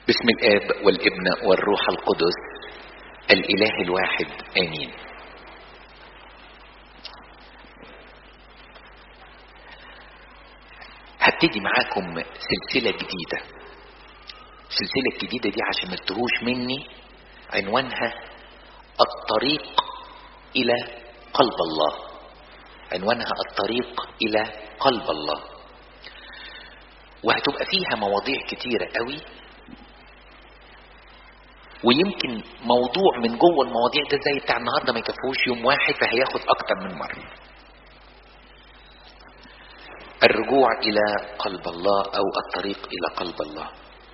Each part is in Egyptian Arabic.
باسم الاب والابن والروح القدس الاله الواحد امين هبتدي معاكم سلسله جديده السلسله الجديده دي عشان ما تتوهوش مني عنوانها الطريق الى قلب الله عنوانها الطريق الى قلب الله وهتبقى فيها مواضيع كتيره قوي ويمكن موضوع من جوه المواضيع ده زي بتاع النهارده ما يكفوش يوم واحد فهياخد اكتر من مره الرجوع الى قلب الله او الطريق الى قلب الله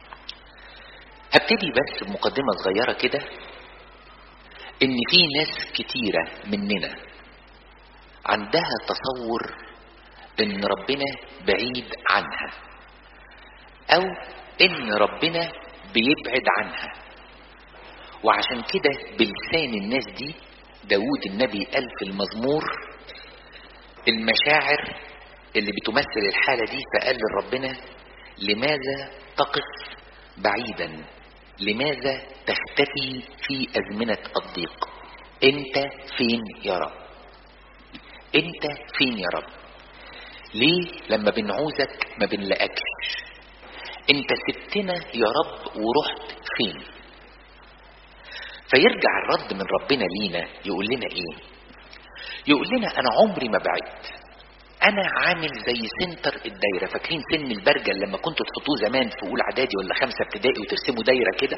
هبتدي بس بمقدمه صغيره كده ان في ناس كتيره مننا عندها تصور ان ربنا بعيد عنها او ان ربنا بيبعد عنها وعشان كده بلسان الناس دي داود النبي قال في المزمور المشاعر اللي بتمثل الحالة دي فقال لربنا لماذا تقف بعيدا لماذا تختفي في أزمنة الضيق انت فين يا رب انت فين يا رب ليه لما بنعوزك ما بنلاقكش انت سبتنا يا رب ورحت فين فيرجع الرد من ربنا لينا يقول لنا ايه يقول لنا انا عمري ما بعدت انا عامل زي سنتر الدايره فاكرين سن البرجل لما كنتوا تحطوه زمان في اولى اعدادي ولا خمسه ابتدائي وترسموا دايره كده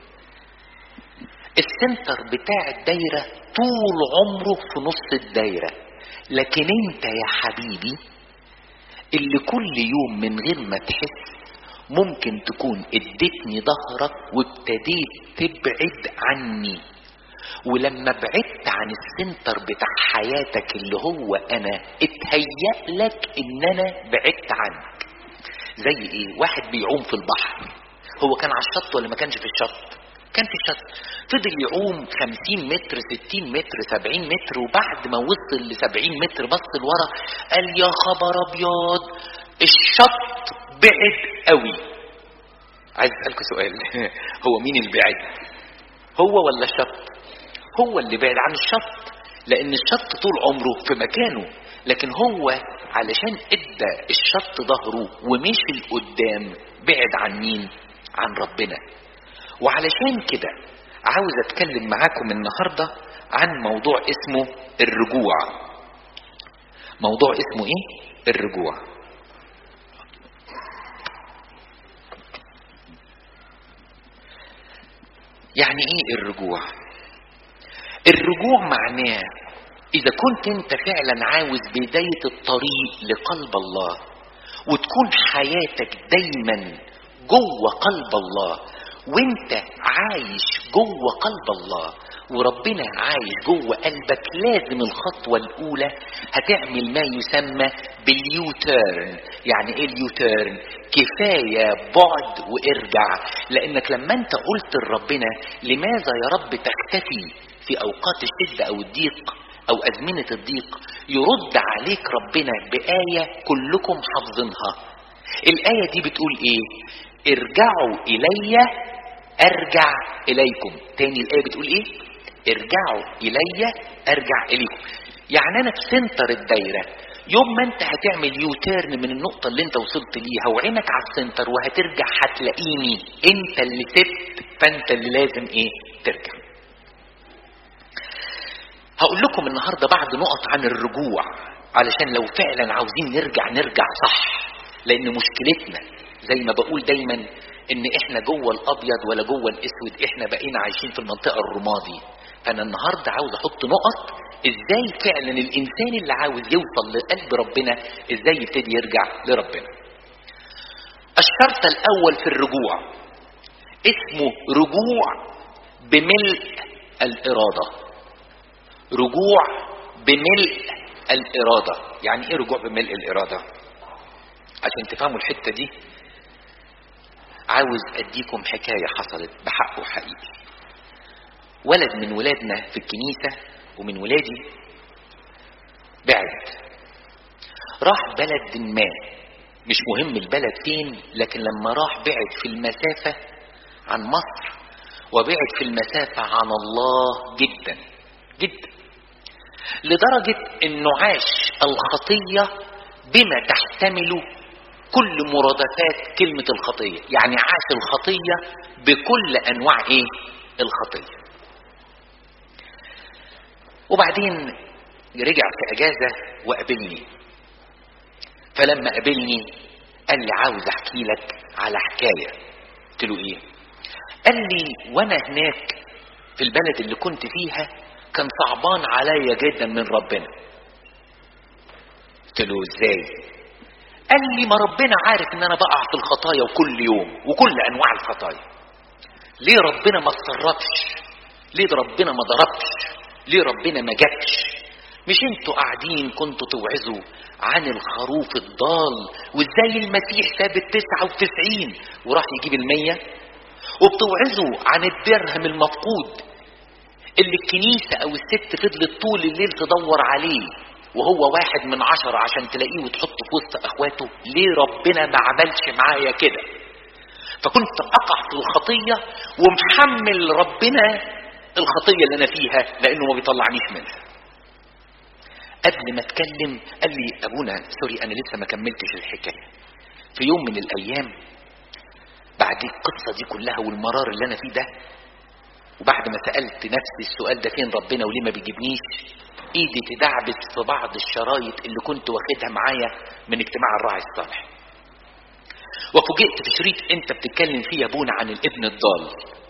السنتر بتاع الدايره طول عمره في نص الدايره لكن انت يا حبيبي اللي كل يوم من غير ما تحس ممكن تكون اديتني ظهرك وابتديت تبعد عني ولما بعدت عن السنتر بتاع حياتك اللي هو انا اتهيأ لك ان انا بعدت عنك زي ايه واحد بيعوم في البحر هو كان على الشط ولا ما كانش في الشط كان في الشط فضل يعوم 50 متر 60 متر 70 متر وبعد ما وصل ل 70 متر بص لورا قال يا خبر ابيض الشط بعد قوي عايز اسالكم سؤال هو مين اللي بعد هو ولا الشط هو اللي بعد عن الشط لان الشط طول عمره في مكانه لكن هو علشان ادى الشط ظهره ومشي لقدام بعد عن مين عن ربنا وعلشان كده عاوز اتكلم معاكم النهارده عن موضوع اسمه الرجوع موضوع اسمه ايه الرجوع يعني ايه الرجوع الرجوع معناه اذا كنت انت فعلا عاوز بداية الطريق لقلب الله وتكون حياتك دايما جوه قلب الله وانت عايش جوه قلب الله وربنا عايش جوه قلبك لازم الخطوة الأولى هتعمل ما يسمى باليوتيرن يعني ايه اليوتيرن كفاية بعد وارجع لانك لما انت قلت لربنا لماذا يا رب تختفي في اوقات الشدة او الضيق او ازمنة الضيق يرد عليك ربنا بآية كلكم حافظينها الآية دي بتقول ايه ارجعوا الي ارجع اليكم تاني الآية بتقول ايه ارجعوا الي ارجع اليكم يعني انا في سنتر الدايرة يوم ما انت هتعمل يوتيرن من النقطة اللي انت وصلت ليها وعينك على السنتر وهترجع هتلاقيني انت اللي سبت فانت اللي لازم ايه ترجع هقول لكم النهاردة بعض نقط عن الرجوع علشان لو فعلا عاوزين نرجع نرجع صح لان مشكلتنا زي ما بقول دايما ان احنا جوه الابيض ولا جوه الاسود احنا بقينا عايشين في المنطقة الرمادي فانا النهاردة عاوز احط نقط ازاي فعلا الانسان اللي عاوز يوصل لقلب ربنا ازاي يبتدي يرجع لربنا الشرط الاول في الرجوع اسمه رجوع بملء الاراده رجوع بملء الإرادة يعني إيه رجوع بملء الإرادة عشان تفهموا الحتة دي عاوز أديكم حكاية حصلت بحق وحقيقي ولد من ولادنا في الكنيسة ومن ولادي بعد راح بلد ما مش مهم البلد فين لكن لما راح بعد في المسافة عن مصر وبعد في المسافة عن الله جدا جدا لدرجة انه عاش الخطية بما تحتمل كل مرادفات كلمة الخطية يعني عاش الخطية بكل انواع ايه الخطية وبعدين رجع في اجازة وقابلني فلما قابلني قال لي عاوز احكي لك على حكاية قلت له ايه قال لي وانا هناك في البلد اللي كنت فيها كان صعبان عليا جدا من ربنا قلت له ازاي قال لي ما ربنا عارف ان انا بقع في الخطايا وكل يوم وكل انواع الخطايا ليه ربنا ما اتصرفش ليه ربنا ما ضربش ليه ربنا ما جابش مش انتوا قاعدين كنتوا توعظوا عن الخروف الضال وازاي المسيح ساب التسعة وتسعين وراح يجيب المية وبتوعظوا عن الدرهم المفقود اللي الكنيسة او الست فضلت طول الليل تدور عليه وهو واحد من عشرة عشان تلاقيه وتحطه في وسط اخواته ليه ربنا ما عملش معايا كده فكنت اقع في الخطية ومحمل ربنا الخطية اللي انا فيها لانه ما بيطلعنيش منها قبل ما اتكلم قال لي ابونا سوري انا لسه ما كملتش الحكايه في يوم من الايام بعد القصه دي كلها والمرار اللي انا فيه ده وبعد ما سالت نفسي السؤال ده فين ربنا وليه ما بيجيبنيش ايدي تدعبس في بعض الشرايط اللي كنت واخدها معايا من اجتماع الراعي الصالح وفوجئت في شريط انت بتتكلم فيه يا ابونا عن الابن الضال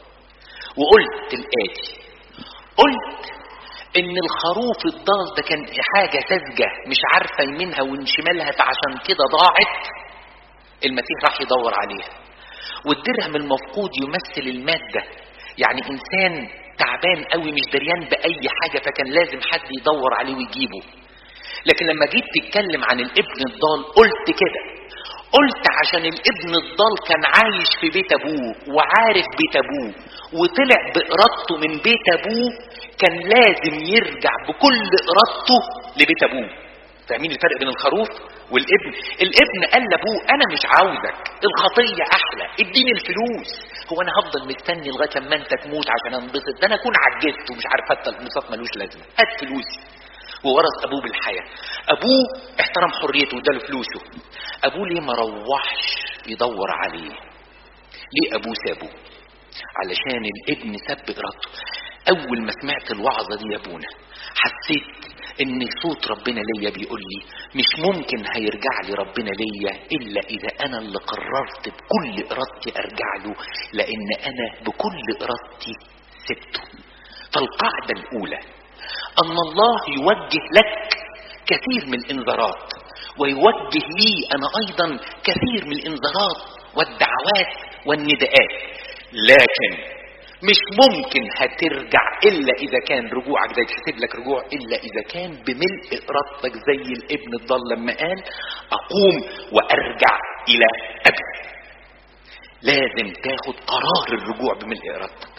وقلت الاتي قلت ان الخروف الضال ده كان حاجة ساذجة مش عارفة يمينها وشمالها فعشان كده ضاعت المسيح راح يدور عليها والدرهم المفقود يمثل المادة يعني انسان تعبان قوي مش دريان باي حاجة فكان لازم حد يدور عليه ويجيبه لكن لما جيت تتكلم عن الابن الضال قلت كده قلت عشان الابن الضال كان عايش في بيت ابوه وعارف بيت ابوه وطلع بارادته من بيت ابوه كان لازم يرجع بكل ارادته لبيت ابوه فاهمين الفرق بين الخروف والابن الابن قال لابوه انا مش عاوزك الخطيه احلى اديني الفلوس هو انا هفضل مستني لغايه لما انت تموت عشان انبسط ده انا اكون عجزت ومش عارف حتى الانبساط ملوش لازمه هات فلوسي وورث ابوه بالحياه ابوه احترم حريته واداله فلوسه ابوه ليه ما روحش يدور عليه ليه ابوه سابه علشان الابن ساب ارادته اول ما سمعت الوعظه دي يا ابونا حسيت ان صوت ربنا ليا بيقول لي مش ممكن هيرجع لي ربنا ليا الا اذا انا اللي قررت بكل ارادتي ارجع له لان انا بكل ارادتي سبته فالقاعده الاولى ان الله يوجه لك كثير من الانذارات ويوجه لي انا ايضا كثير من الانذارات والدعوات والنداءات لكن مش ممكن هترجع الا اذا كان رجوعك ده يتحسب لك رجوع الا اذا كان بملء ارادتك زي الابن الضال لما قال اقوم وارجع الى ابي لازم تاخد قرار الرجوع بملء ارادتك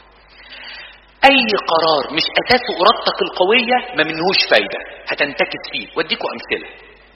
اي قرار مش اساسه ارادتك القويه ما منهوش فايده هتنتكس فيه واديكم امثله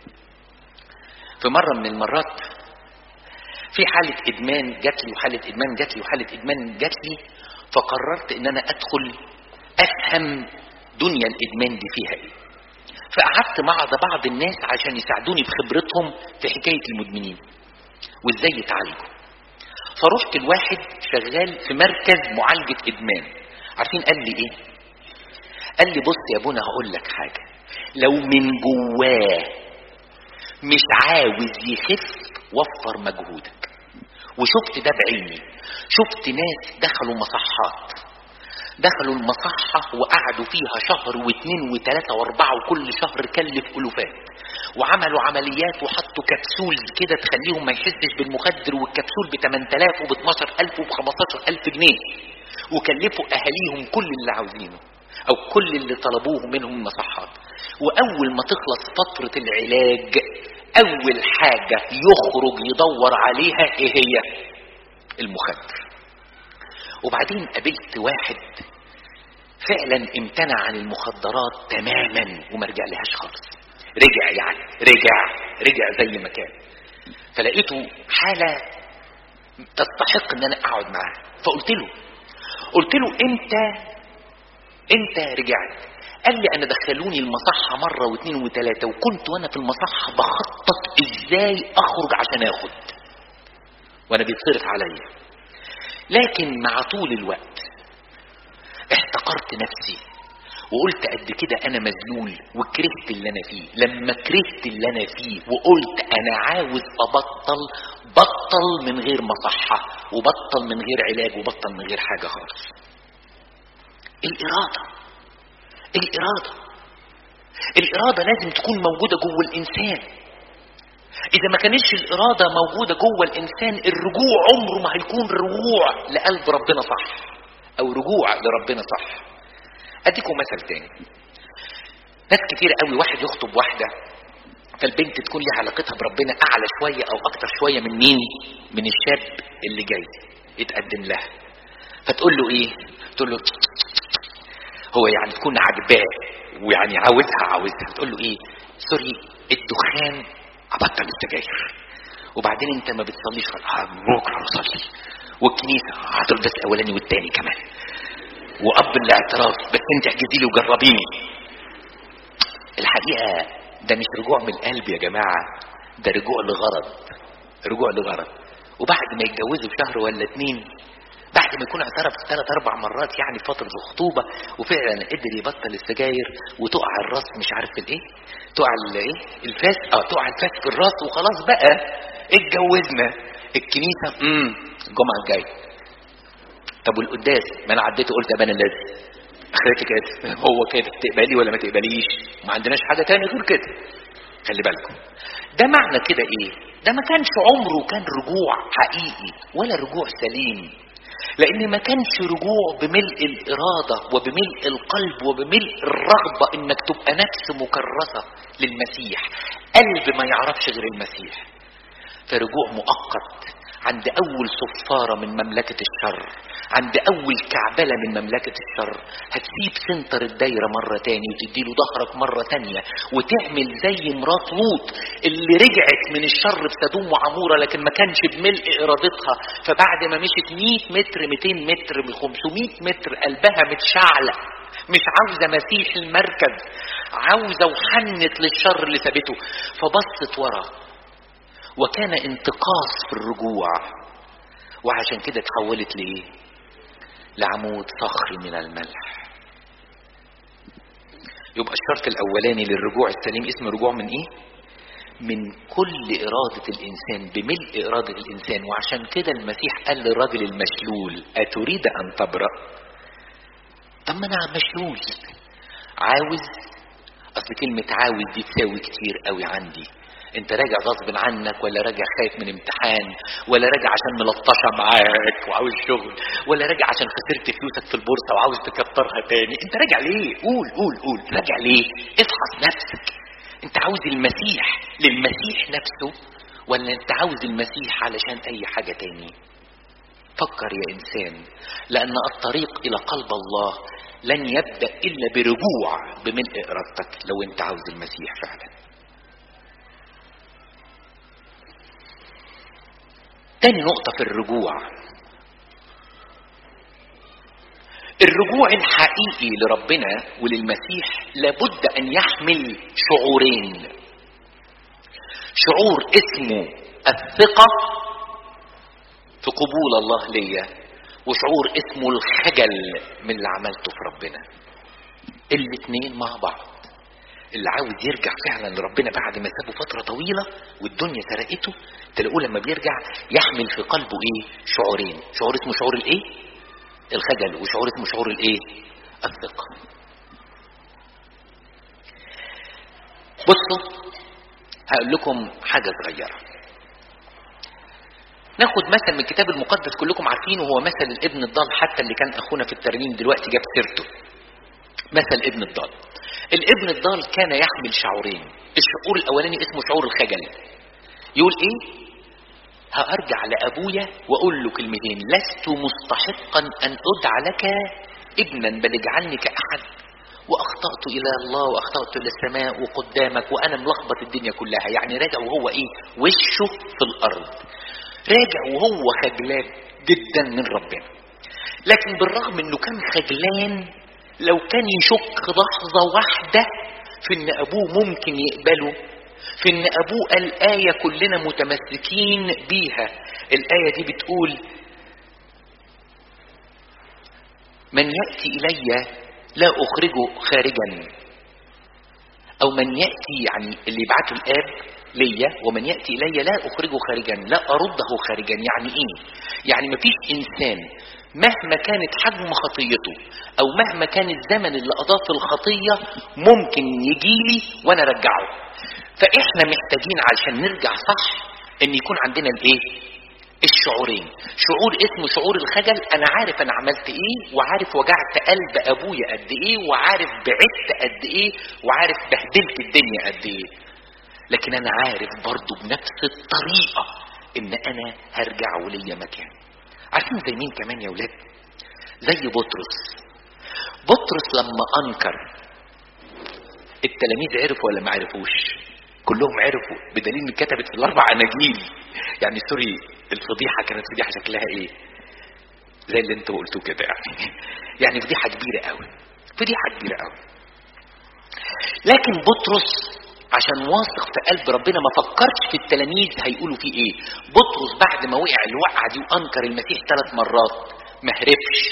في مره من المرات في حالة إدمان جات لي وحالة إدمان جات لي وحالة إدمان جات لي فقررت إن أنا أدخل أفهم دنيا الإدمان دي فيها إيه. فقعدت مع بعض الناس عشان يساعدوني بخبرتهم في حكاية المدمنين وإزاي يتعالجوا. فرحت الواحد شغال في مركز معالجة إدمان. عارفين قال لي إيه؟ قال لي بص يا ابونا هقول لك حاجة. لو من جواه مش عاوز يخف وفر مجهودك وشفت ده بعيني شفت ناس دخلوا مصحات دخلوا المصحة وقعدوا فيها شهر واثنين وثلاثة واربعة وكل شهر كلف ألوفات وعملوا عمليات وحطوا كبسول كده تخليهم ما يحسش بالمخدر والكبسول ب 8000 وب 12000 وب 15000 جنيه وكلفوا أهاليهم كل اللي عاوزينه أو كل اللي طلبوه منهم المصحات وأول ما تخلص فترة العلاج أول حاجة يخرج يدور عليها إيه هي؟ المخدر. وبعدين قابلت واحد فعلا امتنع عن المخدرات تماما وما رجع لهاش خالص. رجع يعني رجع رجع زي ما كان. فلقيته حالة تستحق ان انا اقعد معاها فقلت له قلت له انت انت رجعت قال لي انا دخلوني المصحة مرة واثنين وثلاثة وكنت وانا في المصحة بخطط ازاي اخرج عشان اخد وانا بيتصرف عليا لكن مع طول الوقت احتقرت نفسي وقلت قد كده انا مذلول وكرهت اللي انا فيه لما كرهت اللي انا فيه وقلت انا عاوز ابطل بطل من غير مصحة وبطل من غير علاج وبطل من غير حاجة خالص الارادة الإرادة الإرادة لازم تكون موجودة جوه الإنسان إذا ما كانتش الإرادة موجودة جوه الإنسان الرجوع عمره ما هيكون رجوع لقلب ربنا صح أو رجوع لربنا صح أديكم مثل تاني ناس كتير قوي واحد يخطب واحدة فالبنت تكون لها علاقتها بربنا أعلى شوية أو أكتر شوية من مين؟ من الشاب اللي جاي يتقدم لها فتقول له إيه؟ تقول له هو يعني تكون عاجباه ويعني عاوزها عاوزها تقول له ايه سوري الدخان ابطل السجاير وبعدين انت ما بتصليش بكره اصلي والكنيسه هتقول بس الاولاني والتاني كمان واب الاعتراف بس انت احجزي لي وجربيني الحقيقه ده مش رجوع من القلب يا جماعه ده رجوع لغرض رجوع لغرض وبعد ما يتجوزوا شهر ولا اتنين بعد ما يكون اعترف ثلاث اربع مرات يعني فتره الخطوبه وفعلا قدر يبطل السجاير وتقع الراس مش عارف الايه تقع الايه الفاس اه تقع الفاس في الراس وخلاص بقى اتجوزنا الكنيسه امم الجمعه الجايه طب والقداس ما انا عديت قلت ابانا الذي اخرتي كده هو كده تقبلي ولا ما تقبليش ما عندناش حاجه تاني غير كده خلي بالكم ده معنى كده ايه ده ما كانش عمره كان رجوع حقيقي ولا رجوع سليم لان ما كانش رجوع بملء الاراده وبملء القلب وبملء الرغبه انك تبقى نفس مكرسه للمسيح قلب ما يعرفش غير المسيح فرجوع مؤقت عند اول صفاره من مملكه الشر عند اول كعبله من مملكه الشر هتسيب سنتر الدايره مره تاني وتديله ظهرك مره تانيه وتعمل زي مرات لوط اللي رجعت من الشر بسدوم وعموره لكن ما كانش بملء ارادتها فبعد ما مشت 100 متر 200 متر من 500 متر قلبها متشعلق مش عاوزه مسيح المركز عاوزه وحنت للشر اللي سابته فبصت ورا وكان انتقاص في الرجوع وعشان كده اتحولت لايه لعمود صخري من الملح يبقى الشرط الاولاني للرجوع السليم اسم رجوع من ايه من كل إرادة الإنسان بملء إرادة الإنسان وعشان كده المسيح قال للراجل المشلول أتريد أن تبرأ طب ما أنا مشلول عاوز أصل كلمة عاوز دي تساوي كتير قوي عندي انت راجع غصب عنك ولا راجع خايف من امتحان ولا راجع عشان ملطشه معاك وعاوز شغل ولا راجع عشان خسرت فلوسك في البورصه وعاوز تكترها تاني انت راجع ليه قول قول قول راجع ليه افحص نفسك انت عاوز المسيح للمسيح نفسه ولا انت عاوز المسيح علشان اي حاجه تاني فكر يا انسان لان الطريق الى قلب الله لن يبدا الا برجوع بملء ارادتك لو انت عاوز المسيح فعلا تاني نقطة في الرجوع الرجوع الحقيقي لربنا وللمسيح لابد أن يحمل شعورين شعور اسمه الثقة في قبول الله ليا وشعور اسمه الخجل من اللي عملته في ربنا الاتنين مع بعض اللي عاوز يرجع فعلا لربنا بعد ما سابه فترة طويلة والدنيا سرقته تلاقوه لما بيرجع يحمل في قلبه ايه شعورين شعور اسمه شعور الايه الخجل وشعور اسمه شعور الايه الثقة بصوا هقول لكم حاجة صغيرة ناخد مثل من الكتاب المقدس كلكم عارفينه هو مثل الابن الضال حتى اللي كان اخونا في الترنيم دلوقتي جاب سيرته مثل ابن الضال الابن الضال كان يحمل شعورين الشعور الاولاني اسمه شعور الخجل يقول ايه هارجع لابويا واقول له كلمتين لست مستحقا ان ادعى لك ابنا بل اجعلني كاحد واخطات الى الله واخطات الى السماء وقدامك وانا ملخبط الدنيا كلها يعني راجع وهو ايه وشه في الارض راجع وهو خجلان جدا من ربنا لكن بالرغم انه كان خجلان لو كان يشك لحظة واحدة في ان ابوه ممكن يقبله في ان ابوه قال آية كلنا متمسكين بيها الآية دي بتقول من يأتي إلي لا أخرجه خارجا أو من يأتي يعني اللي يبعته الآب ليا ومن يأتي إلي لا أخرجه خارجا لا أرده خارجا يعني إيه يعني مفيش إنسان مهما كانت حجم خطيته أو مهما كان الزمن اللي قضاه في الخطية ممكن يجيلي وأنا أرجعه فإحنا محتاجين علشان نرجع صح إن يكون عندنا الإيه الشعورين شعور اسمه شعور الخجل انا عارف انا عملت ايه وعارف وجعت قلب ابويا قد ايه وعارف بعدت قد ايه وعارف بهدلت الدنيا قد ايه لكن انا عارف برضو بنفس الطريقة ان انا هرجع وليا مكان عارفين زي مين كمان يا ولاد زي بطرس بطرس لما انكر التلاميذ عرفوا ولا ما عرفوش كلهم عرفوا بدليل ان كتبت في الاربع اناجيل يعني سوري الفضيحه كانت فضيحه شكلها ايه زي اللي انتوا قلتوه كده يعني يعني فضيحه كبيره قوي فضيحه كبيره قوي لكن بطرس عشان واثق في قلب ربنا ما فكرش في التلاميذ هيقولوا فيه ايه بطرس بعد ما وقع الوقعه دي وانكر المسيح ثلاث مرات ما هربش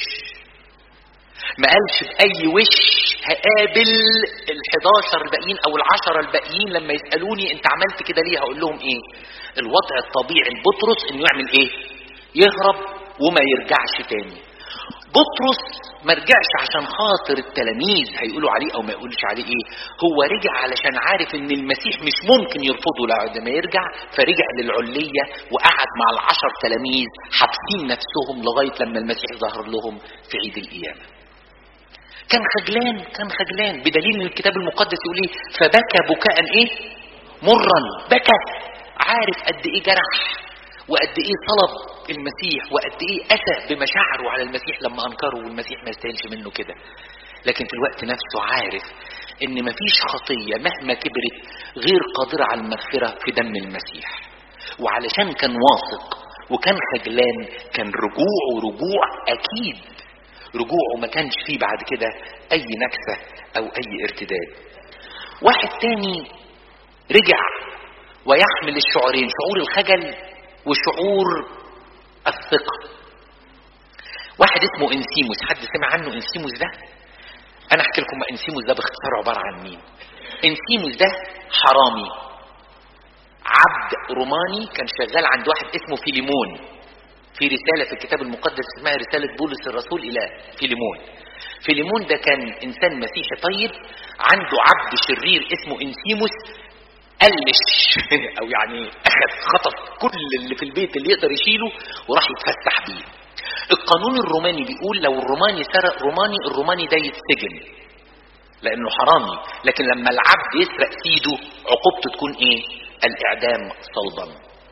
ما قالش بأي وش هقابل ال11 الباقيين او العشرة الباقيين لما يسألوني انت عملت كده ليه هقول لهم ايه الوضع الطبيعي لبطرس انه يعمل ايه يهرب وما يرجعش تاني بطرس ما رجعش عشان خاطر التلاميذ هيقولوا عليه او ما يقولش عليه ايه هو رجع علشان عارف ان المسيح مش ممكن يرفضه بعد ما يرجع فرجع للعلية وقعد مع العشر تلاميذ حابسين نفسهم لغاية لما المسيح ظهر لهم في عيد القيامة كان خجلان كان خجلان بدليل ان الكتاب المقدس يقول ايه فبكى بكاء ايه مرا بكى عارف قد ايه جرح وقد ايه طلب المسيح وقد ايه اسى بمشاعره على المسيح لما انكره والمسيح ما يستاهلش منه كده لكن في الوقت نفسه عارف ان مفيش خطيه مهما كبرت غير قادره على المغفره في دم المسيح وعلشان كان واثق وكان خجلان كان رجوعه رجوع اكيد رجوعه ما كانش فيه بعد كده اي نكسة او اي ارتداد واحد تاني رجع ويحمل الشعورين شعور الخجل وشعور الثقة واحد اسمه انسيموس حد سمع عنه انسيموس ده انا احكي لكم انسيموس ده باختصار عبارة عن مين انسيموس ده حرامي عبد روماني كان شغال عند واحد اسمه فيليمون في رسالة في الكتاب المقدس اسمها رسالة بولس الرسول إلى فيليمون فيليمون ده كان إنسان مسيحي طيب عنده عبد شرير اسمه إنسيموس قلش أو يعني أخذ خطف كل اللي في البيت اللي يقدر يشيله وراح يتفسح بيه القانون الروماني بيقول لو الروماني سرق روماني الروماني ده يتسجن لأنه حرامي لكن لما العبد يسرق سيده عقوبته تكون إيه الإعدام صلبا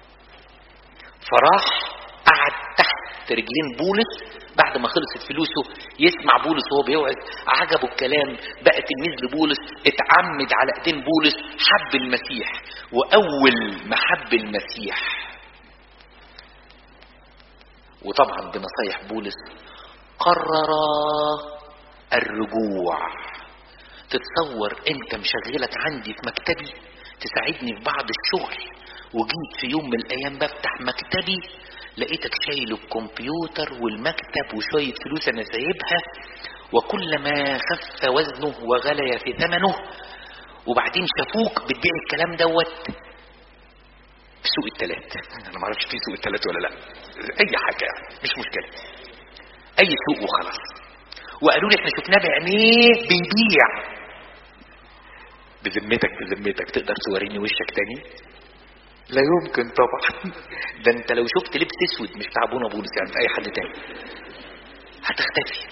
فراح قعد تحت رجلين بولس بعد ما خلصت فلوسه يسمع بولس وهو بيوعظ عجبه الكلام بقى تلميذ لبولس اتعمد على ايدين بولس حب المسيح واول ما حب المسيح وطبعا بنصايح بولس قرر الرجوع تتصور انت مشغلك عندي في مكتبي تساعدني في بعض الشغل وجيت في يوم من الايام بفتح مكتبي لقيتك شايل الكمبيوتر والمكتب وشوية فلوس انا سايبها وكلما خف وزنه وغلي في ثمنه وبعدين شافوك بتبيع الكلام دوت في سوق التلات انا ما اعرفش في سوق التلات ولا لا اي حاجة مش مشكلة اي سوق وخلاص وقالوا لي احنا شفناه بعينيه بيبيع بذمتك بذمتك تقدر توريني وشك تاني لا يمكن طبعا ده انت لو شفت لبس اسود مش بتاع ابونا بولس يعني في اي حد تاني هتختفي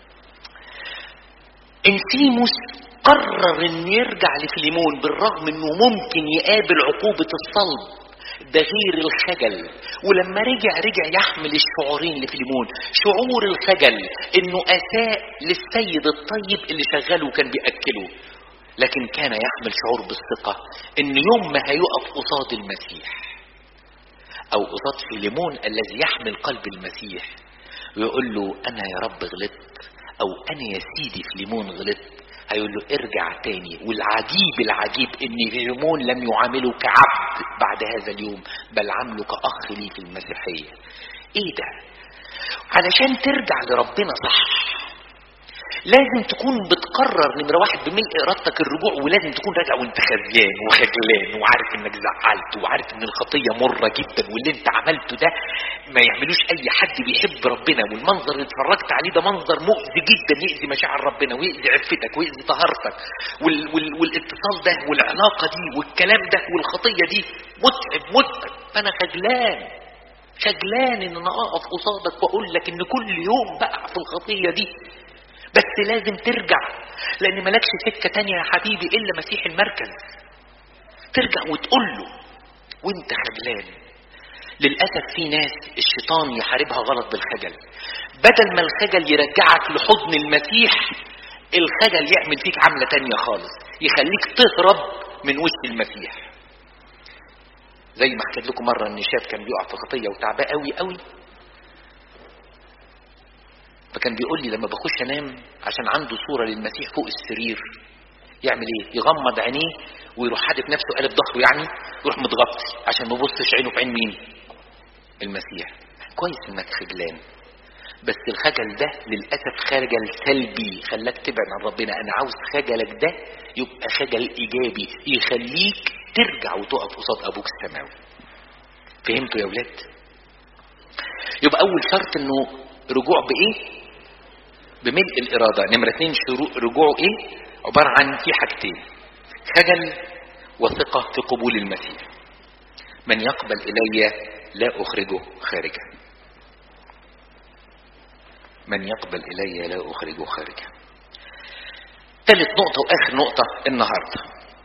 انسيموس قرر ان يرجع لفليمون بالرغم انه ممكن يقابل عقوبة الصلب ده غير الخجل ولما رجع رجع يحمل الشعورين لفليمون شعور الخجل انه اساء للسيد الطيب اللي شغله وكان بيأكله لكن كان يحمل شعور بالثقة ان يوم ما هيقف قصاد المسيح او قصاد فيليمون الذي يحمل قلب المسيح ويقول له انا يا رب غلطت او انا يا سيدي فيليمون غلطت هيقول له ارجع تاني والعجيب العجيب ان فيليمون لم يعامله كعبد بعد هذا اليوم بل عامله كاخ لي في المسيحيه ايه ده علشان ترجع لربنا صح لازم تكون بتقرر نمرة واحد بملء إرادتك الرجوع ولازم تكون راجع وانت خزيان وخجلان وعارف انك زعلت وعارف ان الخطية مرة جدا واللي انت عملته ده ما يعملوش اي حد بيحب ربنا والمنظر اللي اتفرجت عليه ده منظر مؤذي جدا يأذي مشاعر ربنا ويأذي عفتك ويأذي طهارتك وال وال والاتصال ده والعلاقة دي والكلام ده والخطية دي متعب متعب فانا خجلان خجلان ان انا اقف قصادك واقول لك ان كل يوم بقع في الخطية دي بس لازم ترجع لان مالكش سكه تانية يا حبيبي الا مسيح المركز ترجع وتقول له وانت خجلان للاسف في ناس الشيطان يحاربها غلط بالخجل بدل ما الخجل يرجعك لحضن المسيح الخجل يعمل فيك عمله تانية خالص يخليك تهرب من وش المسيح زي ما حكيت لكم مره ان شاب كان بيقع في خطيه وتعباه قوي قوي فكان بيقول لي لما بخش انام عشان عنده صوره للمسيح فوق السرير يعمل ايه يغمض عينيه ويروح حادف نفسه قلب ظهره يعني يروح متغطي عشان ما يبصش عينه في عين مين المسيح كويس انك خجلان بس الخجل ده للاسف خجل سلبي خلاك تبعد عن ربنا انا عاوز خجلك ده يبقى خجل ايجابي يخليك ترجع وتقف قصاد ابوك السماوي فهمتوا يا ولاد يبقى اول شرط انه رجوع بايه بملء الإرادة نمرة اتنين شروع رجوعه إيه؟ عبارة عن في حاجتين خجل وثقة في قبول المسيح من يقبل إلي لا أخرجه خارجا من يقبل إلي لا أخرجه خارجا ثالث نقطة وآخر نقطة النهاردة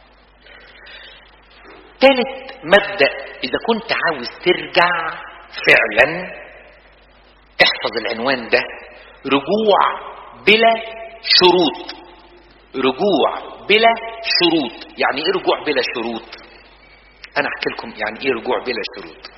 ثالث مبدأ إذا كنت عاوز ترجع فعلا احفظ العنوان ده رجوع بلا شروط رجوع بلا شروط يعني ايه رجوع بلا شروط انا احكي لكم يعني ايه رجوع بلا شروط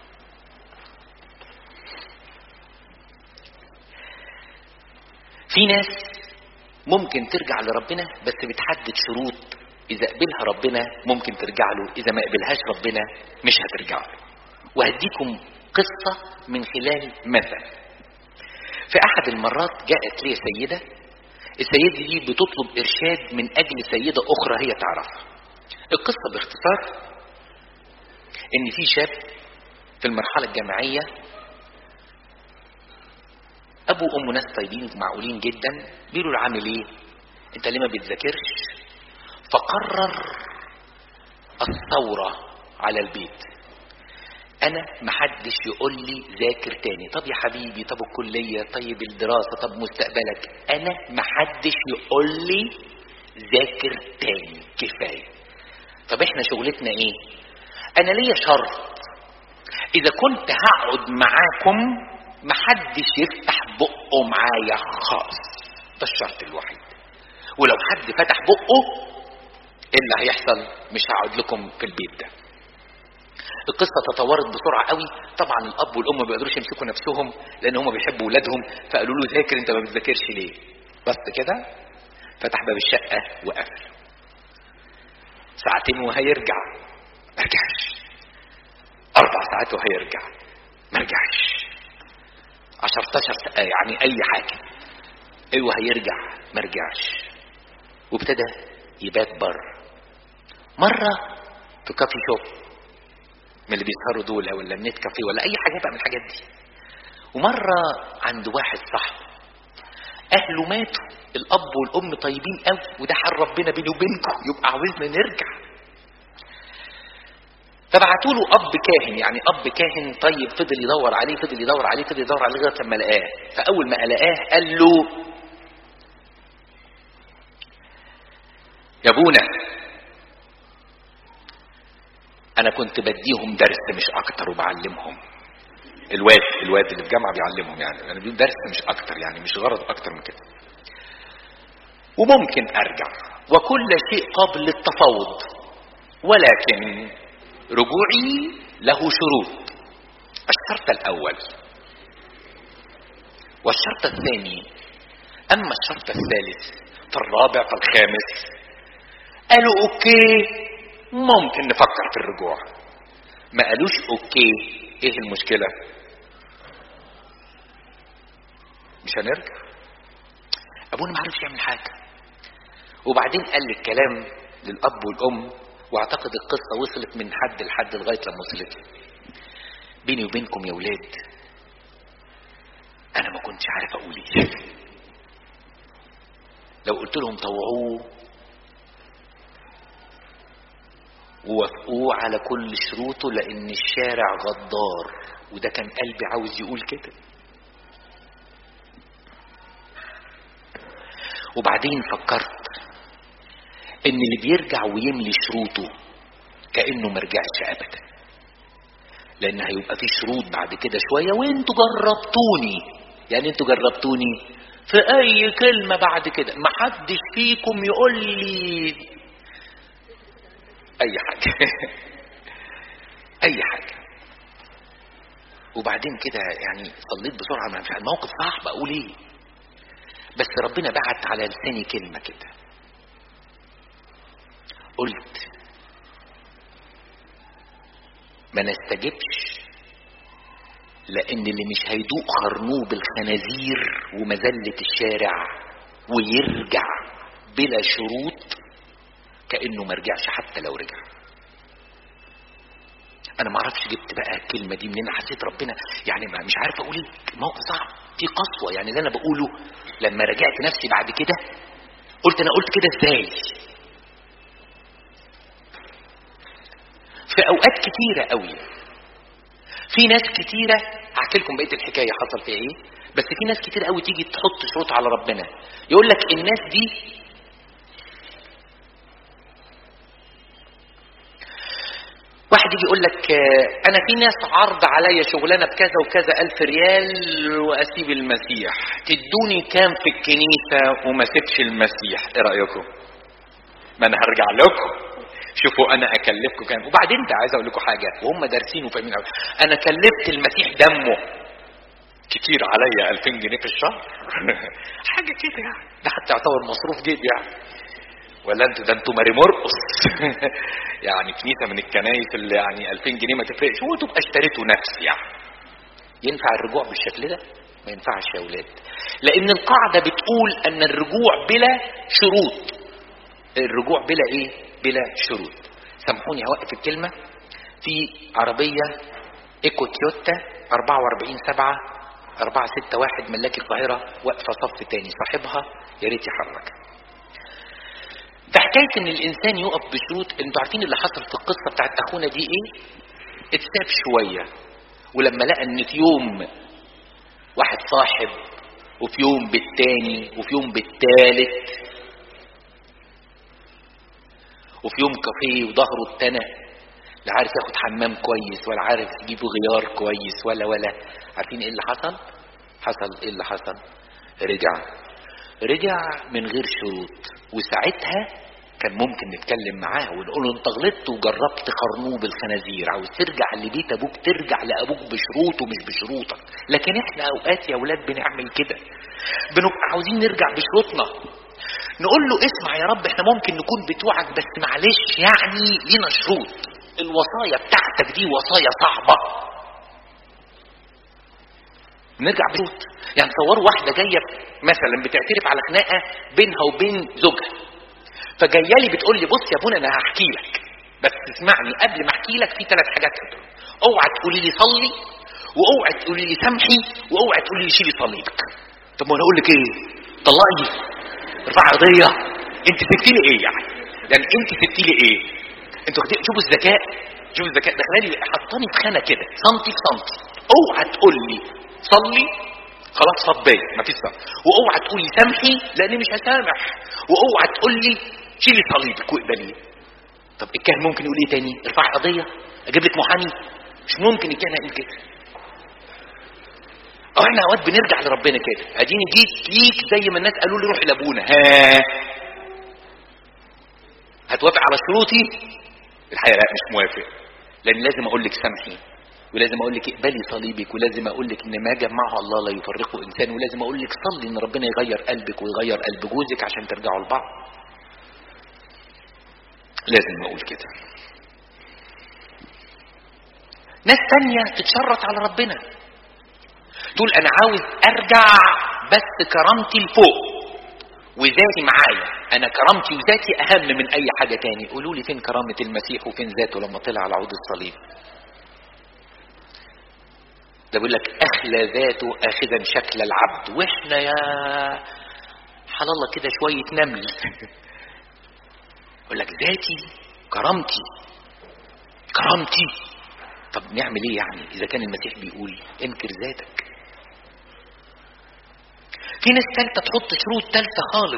في ناس ممكن ترجع لربنا بس بتحدد شروط اذا قبلها ربنا ممكن ترجع له اذا ما قبلهاش ربنا مش هترجع له وهديكم قصة من خلال مثل في احد المرات جاءت لي سيدة السيدة دي بتطلب ارشاد من اجل سيدة اخرى هي تعرفها القصة باختصار ان في شاب في المرحلة الجامعية ابو وامه ناس طيبين معقولين جدا بيقولوا له عامل ايه انت ليه ما بتذاكرش فقرر الثورة على البيت انا محدش يقول لي ذاكر تاني طب يا حبيبي طب الكلية طيب الدراسة طب مستقبلك انا محدش يقول لي ذاكر تاني كفاية طب احنا شغلتنا ايه انا ليا شرط اذا كنت هقعد معاكم محدش يفتح بقه معايا خالص ده الشرط الوحيد ولو حد فتح بقه ايه اللي هيحصل مش هقعد لكم في البيت ده القصة تطورت بسرعة قوي طبعا الأب والأم ما بيقدروش يمسكوا نفسهم لأن هم بيحبوا ولادهم فقالوا له ذاكر أنت ما بتذاكرش ليه بس كده فتح باب الشقة وقفل ساعتين وهيرجع ما رجعش أربع ساعات وهيرجع ما رجعش عشرتاشر ساعة يعني أي حاجة أيوه هيرجع ما رجعش وابتدى يبات بره مرة في كافي شوب من اللي بيسهروا دول ولا النت كافيه ولا اي حاجه بقى من الحاجات دي ومره عند واحد صاحبه اهله ماتوا الاب والام طيبين قوي وده حال ربنا بيني وبينكم يبقى عاوزنا نرجع فبعتوا له اب كاهن يعني اب كاهن طيب فضل يدور عليه فضل يدور عليه فضل يدور عليه لغايه لما لقاه فاول ما لقاه قال له يا ابونا انا كنت بديهم درس مش اكتر وبعلمهم الواد الواد اللي في جامعه بيعلمهم يعني انا بديهم درس مش اكتر يعني مش غرض اكتر من كده وممكن ارجع وكل شيء قابل للتفاوض ولكن رجوعي له شروط الشرط الاول والشرط الثاني اما الشرط الثالث فالرابع فالخامس قالوا اوكي ممكن نفكر في الرجوع ما قالوش اوكي ايه المشكلة مش هنرجع ابونا ما عرفش يعمل حاجة وبعدين قال الكلام للاب والام واعتقد القصة وصلت من حد لحد لغاية لما وصلت لي بيني وبينكم يا ولاد انا ما كنتش عارف اقول ايه لو قلت لهم طوعوه ووافقوه على كل شروطه لان الشارع غدار وده كان قلبي عاوز يقول كده وبعدين فكرت ان اللي بيرجع ويملي شروطه كانه مرجعش ابدا لان هيبقى في شروط بعد كده شويه وانتوا جربتوني يعني انتوا جربتوني في اي كلمه بعد كده ما حدش فيكم يقول لي اي حاجه اي حاجه وبعدين كده يعني صليت بسرعه ما في الموقف صعب اقول ايه بس ربنا بعت على لساني كلمه كده قلت ما نستجبش لان اللي مش هيدوق خرنوب الخنازير ومذلة الشارع ويرجع بلا شروط كانه ما رجعش حتى لو رجع انا ما اعرفش جبت بقى الكلمه دي منين حسيت ربنا يعني ما مش عارف اقول ايه موقف صعب في قسوه يعني اللي انا بقوله لما راجعت نفسي بعد كده قلت انا قلت كده ازاي في اوقات كتيره قوي في ناس كتيره هحكي لكم بقيه الحكايه حصل فيها ايه بس في ناس كتير قوي تيجي تحط شروط على ربنا يقول لك الناس دي واحد يجي يقول لك آه، انا في ناس عرض عليا شغلانه بكذا وكذا الف ريال واسيب المسيح تدوني كام في الكنيسه وما سيبش المسيح ايه رايكم ما انا هرجع لكم شوفوا انا اكلفكم كام وبعدين ده عايز اقول لكم حاجه وهم دارسين وفاهمين قوي انا كلفت المسيح دمه كتير عليا 2000 جنيه في الشهر حاجه كده يعني ده حتى يعتبر مصروف جيب يعني ولا انتوا ده انتوا ماري مرقص يعني كنيسه من الكنايس اللي يعني 2000 جنيه ما تفرقش هو تبقى اشتريته نفس يعني ينفع الرجوع بالشكل ده ما ينفعش يا اولاد لان القاعده بتقول ان الرجوع بلا شروط الرجوع بلا ايه بلا شروط سامحوني هوقف الكلمه في عربيه ايكو تويوتا 44 7 461 ملاك القاهره واقفه صف تاني صاحبها يا ريت يحرك في حكايه ان الانسان يقف بشروط انتوا عارفين اللي حصل في القصه بتاعت اخونا دي ايه اتساب شويه ولما لقى ان في يوم واحد صاحب وفي يوم بالتاني وفي يوم بالتالت وفي يوم كافيه وظهره اتنى لا عارف ياخد حمام كويس ولا عارف يجيب غيار كويس ولا ولا عارفين ايه اللي حصل حصل ايه اللي حصل رجع رجع من غير شروط وساعتها كان ممكن نتكلم معاه ونقول له انت غلطت وجربت خرنوب الخنازير عاوز ترجع لبيت ابوك ترجع لابوك بشروطه مش بشروطك لكن احنا اوقات يا اولاد بنعمل كده بنبقى عاوزين نرجع بشروطنا نقول له اسمع يا رب احنا ممكن نكون بتوعك بس معلش يعني لينا شروط الوصايا بتاعتك دي وصايا صعبة نرجع بشروط يعني تصوروا واحدة جاية مثلا بتعترف على خناقة بينها وبين زوجها فجايه لي بتقول لي بص يا ابونا انا هحكي لك بس اسمعني قبل ما احكي لك في ثلاث حاجات كده اوعى تقولي لي صلي واوعى تقولي لي سامحي واوعى تقولي لي شيلي صليبك طب ما انا اقول لك ايه طلقي ارفعي قضيه انت سبتي لي ايه يعني يعني انت سبتي لي ايه انتوا خدي- شوفوا الذكاء شوفوا الذكاء دخلالي حطاني في خانه كده سنتي في سنتي اوعى تقول لي صلي خلاص صبي مفيش صبر واوعى تقول لي سامحي لاني مش هسامح واوعى تقول لي شيلي صليبك واقبلي طب الكاهن ممكن يقول ايه تاني ارفعي قضيه اجيب لك محامي مش ممكن الكاهن يقول كده اه احنا اوقات بنرجع لربنا كده اديني جيت ليك زي ما الناس قالوا لي روح لابونا ها هتوافق على شروطي الحقيقه لا مش موافق لان لازم اقول لك سامحي ولازم اقول لك اقبلي صليبك ولازم اقول لك ان ما جمعه الله لا يفرقه انسان ولازم اقول لك صلي ان ربنا يغير قلبك ويغير قلب جوزك عشان ترجعوا لبعض لازم اقول كده ناس تانية تتشرط على ربنا تقول انا عاوز ارجع بس كرامتي لفوق وذاتي معايا انا كرامتي وذاتي اهم من اي حاجة تاني قولوا لي فين كرامة المسيح وفين ذاته لما طلع على عود الصليب ده بيقول لك اخلى ذاته اخذا شكل العبد واحنا يا حال الله كده شوية نمل يقول لك ذاتي كرامتي كرامتي طب نعمل ايه يعني اذا كان المسيح بيقول انكر ذاتك في ناس تالتة تحط شروط تالتة خالص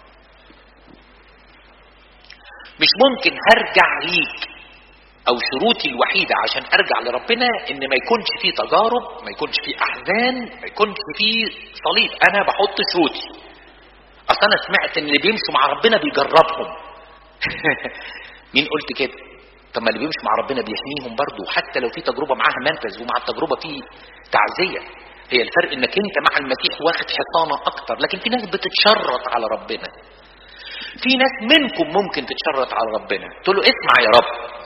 مش ممكن هرجع ليك او شروطي الوحيدة عشان ارجع لربنا ان ما يكونش فيه تجارب ما يكونش فيه احزان ما يكونش فيه صليب انا بحط شروطي اصل انا سمعت ان اللي بيمشوا مع ربنا بيجربهم مين قلت كده طب ما اللي بيمشي مع ربنا بيحميهم برضه حتى لو في تجربه معاها منفذ ومع التجربه في تعزيه هي الفرق انك انت مع المسيح واخد حصانه اكتر لكن في ناس بتتشرط على ربنا في ناس منكم ممكن تتشرط على ربنا تقول له اسمع يا رب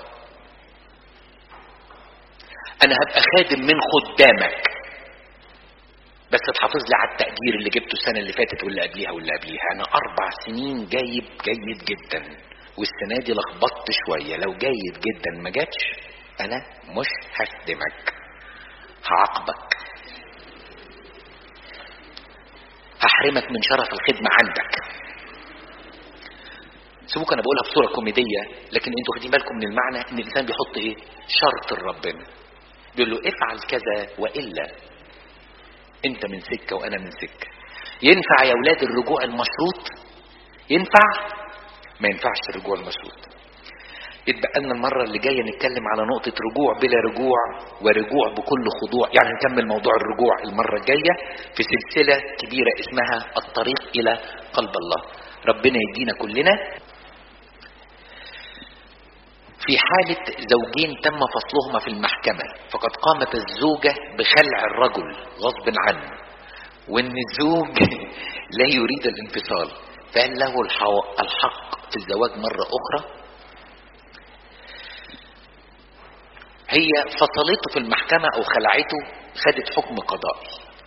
انا هبقى خادم من خدامك بس تحافظ لي على التقدير اللي جبته السنه اللي فاتت واللي قبليها واللي قبليها انا اربع سنين جايب جيد جدا والسنه دي لخبطت شويه لو جيد جدا ما جاتش انا مش هخدمك هعاقبك هحرمك من شرف الخدمه عندك سيبوك انا بقولها بصوره كوميديه لكن انتوا واخدين بالكم من المعنى ان الانسان بيحط ايه شرط لربنا بيقول له افعل كذا والا انت من سكه وانا من سكه ينفع يا اولاد الرجوع المشروط ينفع ما ينفعش الرجوع المشروط اتبقى لنا المرة اللي جاية نتكلم على نقطة رجوع بلا رجوع ورجوع بكل خضوع يعني نكمل موضوع الرجوع المرة الجاية في سلسلة كبيرة اسمها الطريق إلى قلب الله ربنا يدينا كلنا في حالة زوجين تم فصلهما في المحكمة فقد قامت الزوجة بخلع الرجل غصب عنه وان الزوج لا يريد الانفصال فهل له الحق في الزواج مرة أخرى هي فصلته في المحكمة أو خلعته خدت حكم قضائي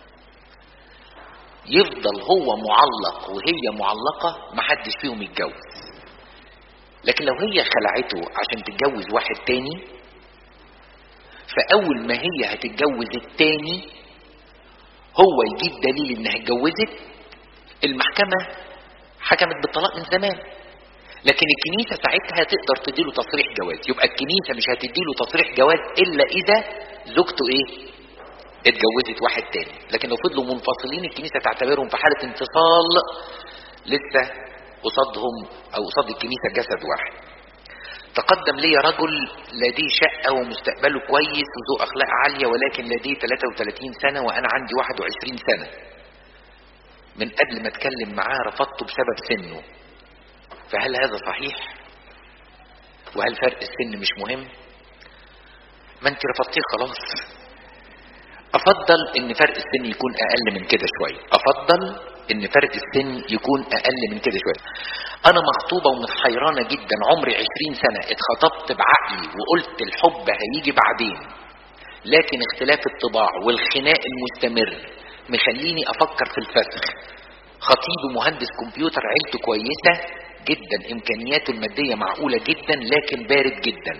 يفضل هو معلق وهي معلقة محدش فيهم يتجوز لكن لو هي خلعته عشان تتجوز واحد تاني فأول ما هي هتتجوز التاني هو يجيب دليل انها اتجوزت المحكمة حكمت بالطلاق من زمان لكن الكنيسة ساعتها تقدر تديله تصريح جواز يبقى الكنيسة مش هتديله تصريح جواز إلا إذا زوجته إيه اتجوزت واحد تاني لكن لو فضلوا منفصلين الكنيسة تعتبرهم في حالة انفصال لسه قصادهم أو قصاد الكنيسة جسد واحد تقدم لي رجل لديه شقة ومستقبله كويس وذو أخلاق عالية ولكن لديه 33 سنة وأنا عندي 21 سنة من قبل ما أتكلم معاه رفضته بسبب سنه فهل هذا صحيح وهل فرق السن مش مهم ما انت رفضتيه خلاص افضل ان فرق السن يكون اقل من كده شويه افضل ان فرق السن يكون اقل من كده شويه انا مخطوبه ومتحيرانه جدا عمري عشرين سنه اتخطبت بعقلي وقلت الحب هيجي بعدين لكن اختلاف الطباع والخناق المستمر مخليني افكر في الفسخ خطيبي مهندس كمبيوتر عيلته كويسه جدا امكانياته الماديه معقوله جدا لكن بارد جدا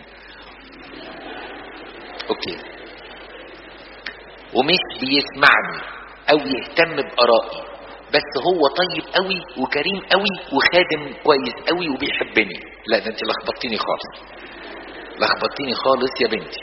اوكي ومش بيسمعني او يهتم بارائي بس هو طيب قوي وكريم قوي وخادم كويس قوي وبيحبني لا ده انت لخبطتيني خالص لخبطتيني خالص يا بنتي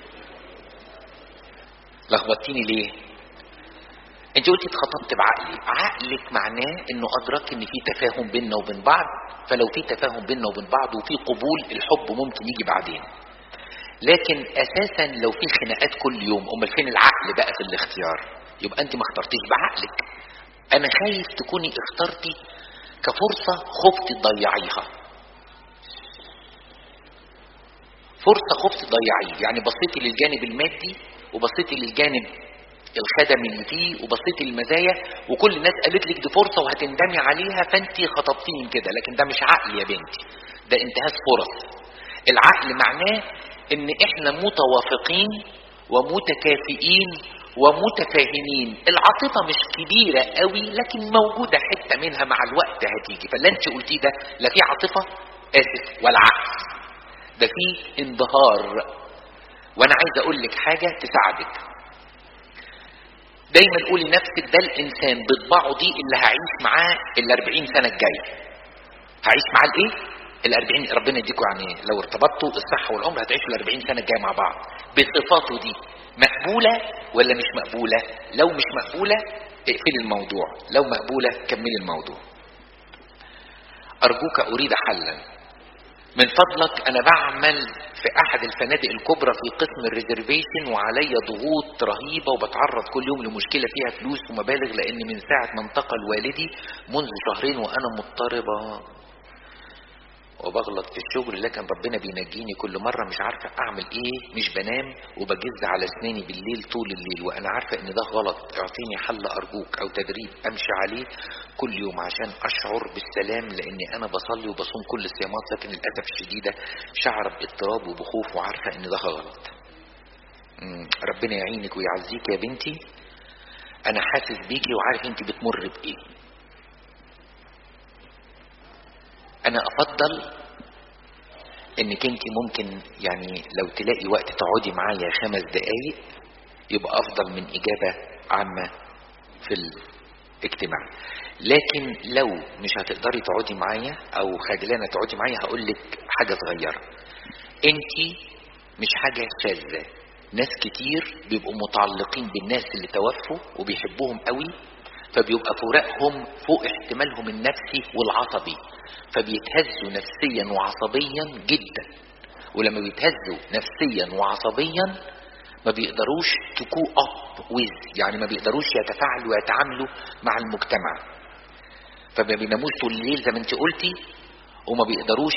لخبطتيني ليه انت قلتي اتخطبت بعقلي عقلك معناه انه ادرك ان في تفاهم بيننا وبين بعض فلو في تفاهم بيننا وبين بعض وفي قبول الحب ممكن يجي بعدين لكن اساسا لو في خناقات كل يوم امال فين العقل بقى في الاختيار يبقى انت ما اخترتيش بعقلك انا خايف تكوني اخترتي كفرصة خفتي تضيعيها فرصة خفت تضيعيه يعني بصيتي للجانب المادي وبصيتي للجانب الخدمي اللي فيه وبصيتي للمزايا وكل الناس قالت لك دي فرصة وهتندمي عليها فانت خطبتيني كده لكن ده مش عقل يا بنتي ده انتهاز فرص العقل معناه ان احنا متوافقين ومتكافئين ومتفاهمين العاطفة مش كبيرة قوي لكن موجودة حتة منها مع الوقت هتيجي فاللي انت قلتيه ده لا في عاطفة اسف ولا عكس ده في انبهار وانا عايز اقول لك حاجة تساعدك دايما قولي نفسك ده الانسان بطباعه دي اللي هعيش معاه ال 40 سنة الجاية هعيش معاه الايه؟ ال 40 ربنا يديكم يعني لو ارتبطتوا الصحة والعمر هتعيشوا ال 40 سنة الجاية مع بعض بصفاته دي مقبولة ولا مش مقبولة؟ لو مش مقبولة اقفلي الموضوع، لو مقبولة كملي الموضوع. أرجوك أريد حلا. من فضلك أنا بعمل في أحد الفنادق الكبرى في قسم الريزرفيشن وعلي ضغوط رهيبة وبتعرض كل يوم لمشكلة فيها فلوس ومبالغ لأن من ساعة ما انتقل والدي منذ شهرين وأنا مضطربة وبغلط في الشغل لكن ربنا بينجيني كل مرة مش عارفة أعمل إيه مش بنام وبجز على أسناني بالليل طول الليل وأنا عارفة إن ده غلط اعطيني حل أرجوك أو تدريب أمشي عليه كل يوم عشان أشعر بالسلام لأني أنا بصلي وبصوم كل الصيامات لكن للأسف الشديدة شعر باضطراب وبخوف وعارفة إن ده غلط مم، ربنا يعينك ويعزيك يا بنتي أنا حاسس بيكي وعارف أنت بتمر بإيه انا افضل انك انت ممكن يعني لو تلاقي وقت تقعدي معايا خمس دقايق يبقى افضل من اجابة عامة في الاجتماع لكن لو مش هتقدري تقعدي معايا او خجلانة تقعدي معايا هقول لك حاجة صغيرة انت مش حاجة شاذة ناس كتير بيبقوا متعلقين بالناس اللي توفوا وبيحبوهم قوي فبيبقى فراقهم فوق احتمالهم النفسي والعصبي فبيتهزوا نفسيا وعصبيا جدا ولما بيتهزوا نفسيا وعصبيا ما بيقدروش تكو اب ويز يعني ما بيقدروش يتفاعلوا ويتعاملوا مع المجتمع فما بيناموش طول الليل زي ما انت قلتي وما بيقدروش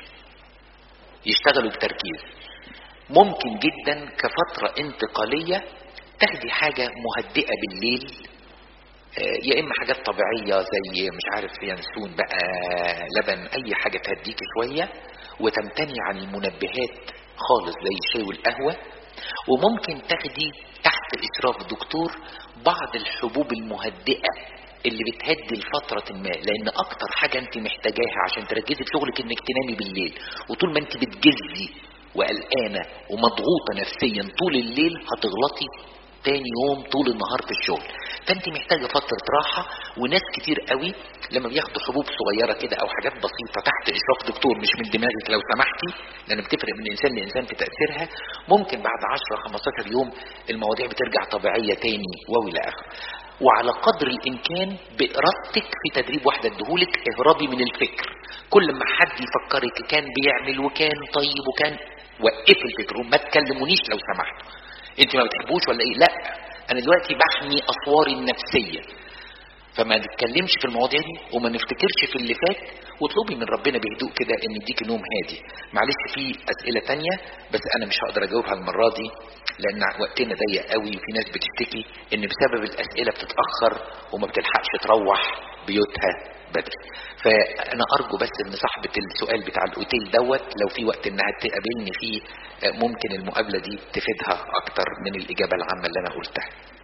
يشتغلوا بتركيز ممكن جدا كفترة انتقالية تاخدي حاجة مهدئة بالليل يا اما حاجات طبيعيه زي مش عارف ينسون بقى لبن اي حاجه تهديكي شويه وتمتني عن المنبهات خالص زي الشاي والقهوه وممكن تاخدي تحت اشراف دكتور بعض الحبوب المهدئه اللي بتهدي لفترة ما لأن أكتر حاجة أنت محتاجاها عشان تركزي في شغلك إنك تنامي بالليل وطول ما أنت بتجزي وقلقانة ومضغوطة نفسيا طول الليل هتغلطي تاني يوم طول النهار في الشغل فانت محتاجه فتره راحه وناس كتير قوي لما بياخدوا حبوب صغيره كده او حاجات بسيطه تحت اشراف دكتور مش من دماغك لو سمحتي لان بتفرق من انسان لانسان في تاثيرها ممكن بعد 10 15 يوم المواضيع بترجع طبيعيه تاني والى اخره وعلى قدر الامكان بارادتك في تدريب واحده اديهولك اهربي من الفكر كل ما حد يفكرك كان بيعمل وكان طيب وكان وقفي الفكر وما تكلمونيش لو سمحتوا انت ما بتحبوش ولا ايه لا انا دلوقتي بحمي اسواري النفسيه فما نتكلمش في المواضيع دي وما نفتكرش في اللي فات واطلبي من ربنا بهدوء كده ان يديك نوم هادي معلش في اسئله تانية بس انا مش هقدر اجاوبها المره دي لان وقتنا ضيق قوي وفي ناس بتشتكي ان بسبب الاسئله بتتاخر وما بتلحقش تروح بيوتها بدري فانا ارجو بس ان صاحبه السؤال بتاع الاوتيل دوت لو في وقت انها تقابلني فيه ممكن المقابله دي تفيدها اكتر من الاجابه العامه اللي انا قلتها